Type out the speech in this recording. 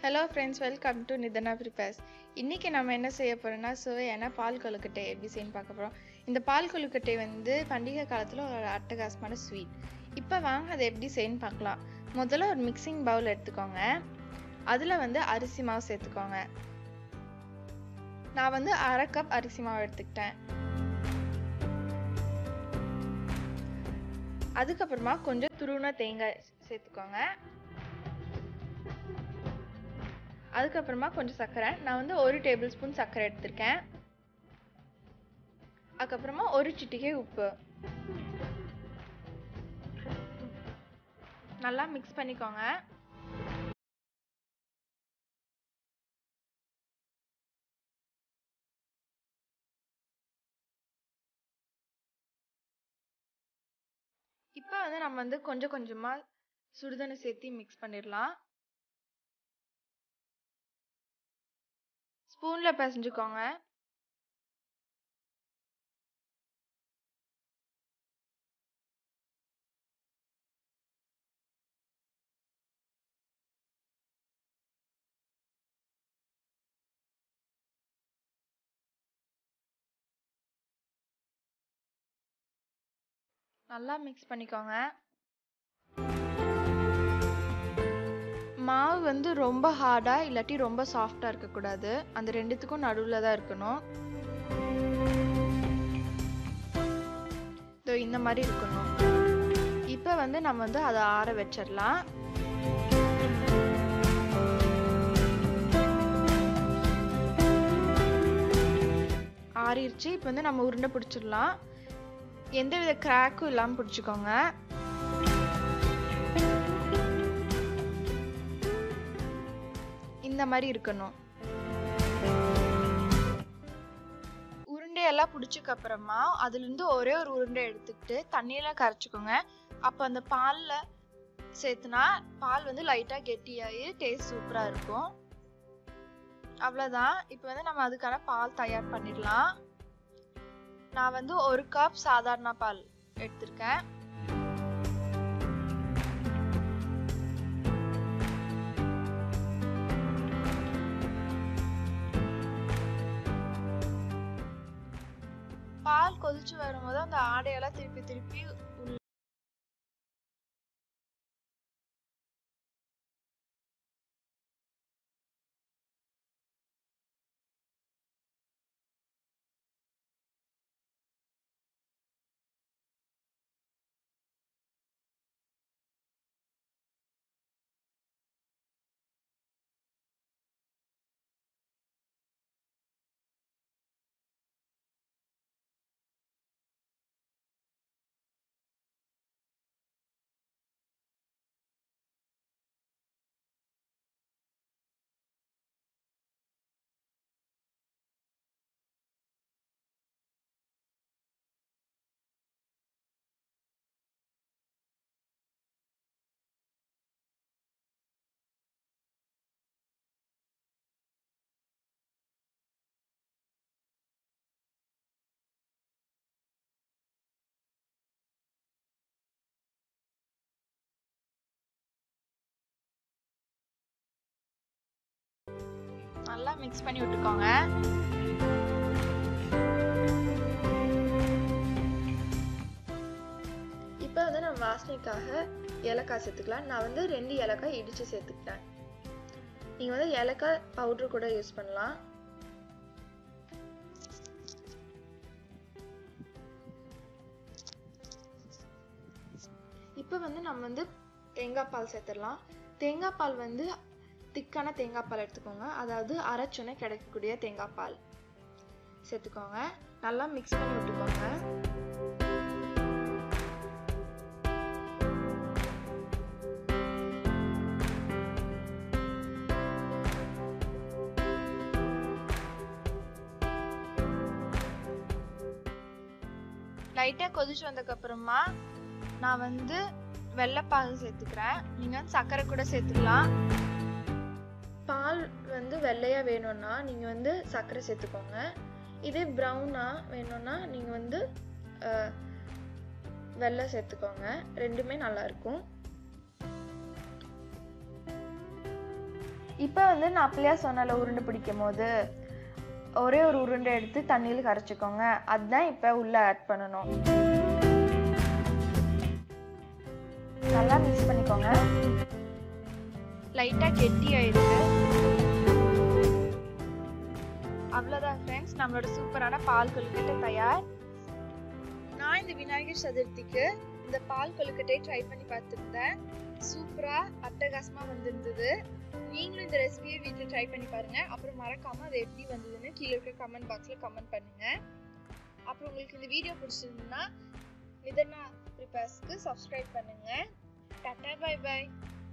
hello friends welcome to Nithana prepares இன்றைக்கி நம்ம என்ன செய்ய போகிறோம்னா சுவையான பால் கொழுக்கட்டை எப்படி செய்யணும் பார்க்க போகிறோம் இந்த பால் கொழுக்கட்டை வந்து பண்டிகை காலத்தில் ஒரு அட்டகாசமான ஸ்வீட் இப்போ வாங்க அதை எப்படி செய்யணும் பார்க்கலாம் முதல்ல ஒரு மிக்சிங் பவுல் எடுத்துக்கோங்க அதில் வந்து அரிசி மாவு சேர்த்துக்கோங்க நான் வந்து அரை கப் அரிசி மாவு எடுத்துக்கிட்டேன் அதுக்கப்புறமா கொஞ்சம் துருவின தேங்காய் சேர்த்துக்கோங்க அதுக்கப்புறமா கொஞ்சம் சர்க்கரை நான் வந்து ஒரு டேபிள் ஸ்பூன் சர்க்கரை எடுத்திருக்கேன் அதுக்கப்புறமா ஒரு சிட்டிகை உப்பு நல்லா மிக்ஸ் பண்ணிக்கோங்க இப்போ வந்து நம்ம வந்து கொஞ்சம் கொஞ்சமாக சுடுதண்ணி சேர்த்து மிக்ஸ் பண்ணிடலாம் ஸ்பூனில் பிசைஞ்சுக்கோங்க நல்லா மிக்ஸ் பண்ணிக்கோங்க மாவு வந்து ரொம்ப ஹார்டாக இல்லாட்டி ரொம்ப சாஃப்டாக இருக்கக்கூடாது அந்த ரெண்டுத்துக்கும் நடுவில் தான் இருக்கணும் இதோ இந்த மாதிரி இருக்கணும் இப்போ வந்து நம்ம வந்து அதை ஆற வச்சிடலாம் ஆறிடுச்சு இப்போ வந்து நம்ம உருண்டை பிடிச்சிடலாம் எந்த வித கிராக்கும் இல்லாமல் பிடிச்சிக்கோங்க இந்த மாதிரி இருக்கணும் உருண்டையெல்லாம் பிடிச்சக்கு அப்புறமா அதுலேருந்து ஒரே ஒரு உருண்டை எடுத்துக்கிட்டு தண்ணியெல்லாம் கரைச்சிக்கோங்க அப்போ அந்த பாலில் சேர்த்துனா பால் வந்து லைட்டாக கெட்டியாகி டேஸ்ட் சூப்பராக இருக்கும் அவ்வளோதான் இப்போ வந்து நம்ம அதுக்கான பால் தயார் பண்ணிடலாம் நான் வந்து ஒரு கப் சாதாரண பால் எடுத்திருக்கேன் பால் கொதிச்சு வரும்போது அந்த ஆடையெல்லாம் திருப்பி திருப்பி உள்ள நல்லா மிக்ஸ் பண்ணி விட்டுக்கோங்க இப்போ வந்து நம்ம வாசனைக்காக ஏலக்காய் சேர்த்துக்கலாம் நான் வந்து ரெண்டு ஏலக்காய் இடித்து சேர்த்துக்கிட்டேன் நீங்கள் வந்து ஏலக்காய் பவுட்ரு கூட யூஸ் பண்ணலாம் இப்போ வந்து நம்ம வந்து தேங்காய் பால் சேர்த்துடலாம் தேங்காய் பால் வந்து திக்கான தேங்காய் பால் எடுத்துக்கோங்க அதாவது அரைச்சோன்னே கிடைக்கக்கூடிய தேங்காய் பால் சேர்த்துக்கோங்க நல்லா மிக்ஸ் பண்ணி விட்டுக்கோங்க லைட்டாக கொதிச்சு வந்ததுக்கப்புறமா நான் வந்து வெள்ளைப்பால் சேர்த்துக்கிறேன் நீங்கள் வந்து சர்க்கரை கூட சேர்த்துக்கலாம் பால் வந்து வெள்ளையாக வேணும்னா நீங்கள் வந்து சர்க்கரை சேர்த்துக்கோங்க இதே ப்ரௌனாக வேணும்னா நீங்கள் வந்து வெள்ளை சேர்த்துக்கோங்க ரெண்டுமே நல்லாயிருக்கும் இப்போ வந்து நான் அப்படியா சொன்னால உருண்டை பிடிக்கும் போது ஒரே ஒரு உருண்டை எடுத்து தண்ணியில் கரைச்சிக்கோங்க அதுதான் இப்போ உள்ள ஆட் பண்ணணும் நல்லா மிக்ஸ் பண்ணிக்கோங்க லைட்டாக கெட்டி ஆயிருக்கு அவ்வளோதான் ஃப்ரெண்ட்ஸ் நம்மளோட சூப்பரான பால் கொழுக்கட்டை தயார் நான் இந்த விநாயகர் சதுர்த்திக்கு இந்த பால் கொழுக்கட்டை ட்ரை பண்ணி பார்த்துருந்தேன் சூப்பராக அட்டகாசமாக வந்திருந்தது நீங்களும் இந்த ரெசிபியை வீட்டில் ட்ரை பண்ணி பாருங்க அப்புறம் மறக்காம அது எப்படி வந்ததுன்னு கீழே இருக்க கமெண்ட் பாக்ஸில் கமெண்ட் பண்ணுங்க அப்புறம் உங்களுக்கு இந்த வீடியோ பிடிச்சிருந்ததுன்னா நிதனா ப்ரிப்பேர்ஸ்க்கு சப்ஸ்கிரைப் பண்ணுங்க டாட்டா பை பை